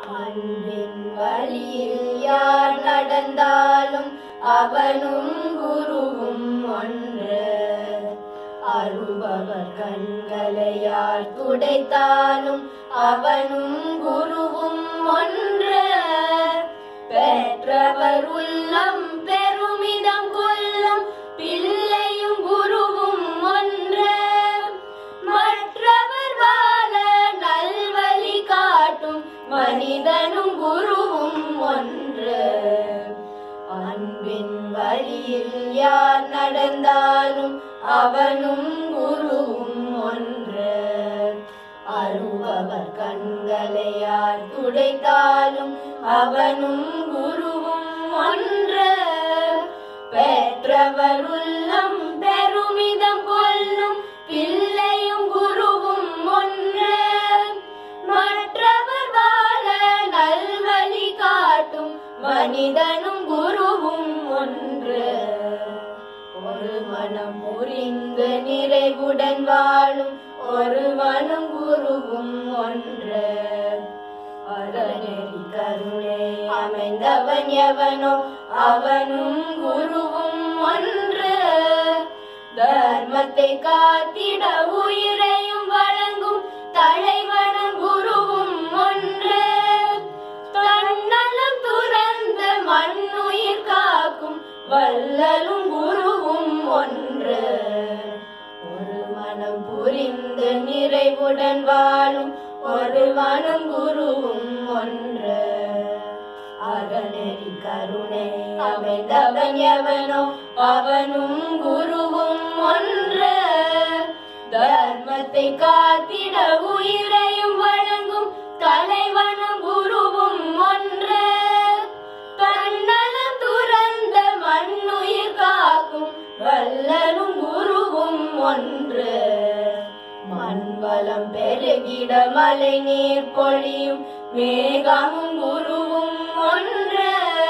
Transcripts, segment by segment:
அன்பின் வழியில் யார் நடந்தாலும் அவனும் குருவும் ஒன்று அருபவர் கண்களை யார் துடைத்தாலும் அவனும் குருவும் ஒன்று பெற்றவர் உள்ளம் பெருமிதம் கொள்ளும் பிள்ளையும் குருவும் ஒன்று மற்றவர் வாழ நல்வழி காட்டும் மனிதனும் குருவும் ஒன்று அன்பின் வழியில் யார் நடந்தாலும் அவனும் குருவும் ஒன்று அருபவர் கண்களை யார் துடைத்தாலும் அவனும் குருவும் ஒன்று பெற்றவர் உள்ளம் பெருமிதம் கொள்ளும் பிள்ளையும் குருவும் ஒன்று மற்றவர் வாழ நல்வழி காட்டும் மனிதனும் குருவும் ஒன்று ஒரு மனம் புரிந்து நிறைவுடன் வாழும் ஒருவனும் குருவும் ஒன்று அறநெறி கருணை அமைந்தவன் எவனோ அவனும் குருவும் ஒன்று தர்மத்தை காத்திட உயிரையும் வழங்கும் தலைவனும் குருவும் ஒன்று தன்னலம் துறந்த மண்ணுயிர் காக்கும் வல்லலும் குருவும் ஒன்று ஒரு மனம் புரிந்து நிறைவுடன் வாழும் ஒருவனும் குருவும் ஒன்று அறநெறி கருணை அமைந்தவன் எவனோ அவனும் குருவும் ஒன்று தர்மத்தை காத்திட உயிரையும் வழங்கும் தலைவனும் குருவும் ஒன்று தன்னலம் துறந்த மண்ணுயிர் காக்கும் வல்லலும் குருவும் ஒன்று மண்வளம் பெருகிட மழை நீர் பொழியும் மேகமும் குருவும் ஒன்று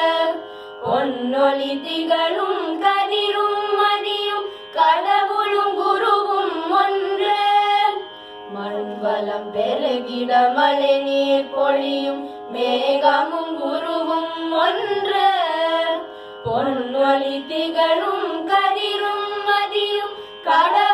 பொன்னொளி திகழும் கதிரும் மதியும் கடவுளும் குருவும் ஒன்று மண்வளம் பெருகிட மழை நீர் பொழியும் மேகமும் குருவும் ஒன்று பொன்னொளி திகழும் கதிரும் மதியும் கடவுளும்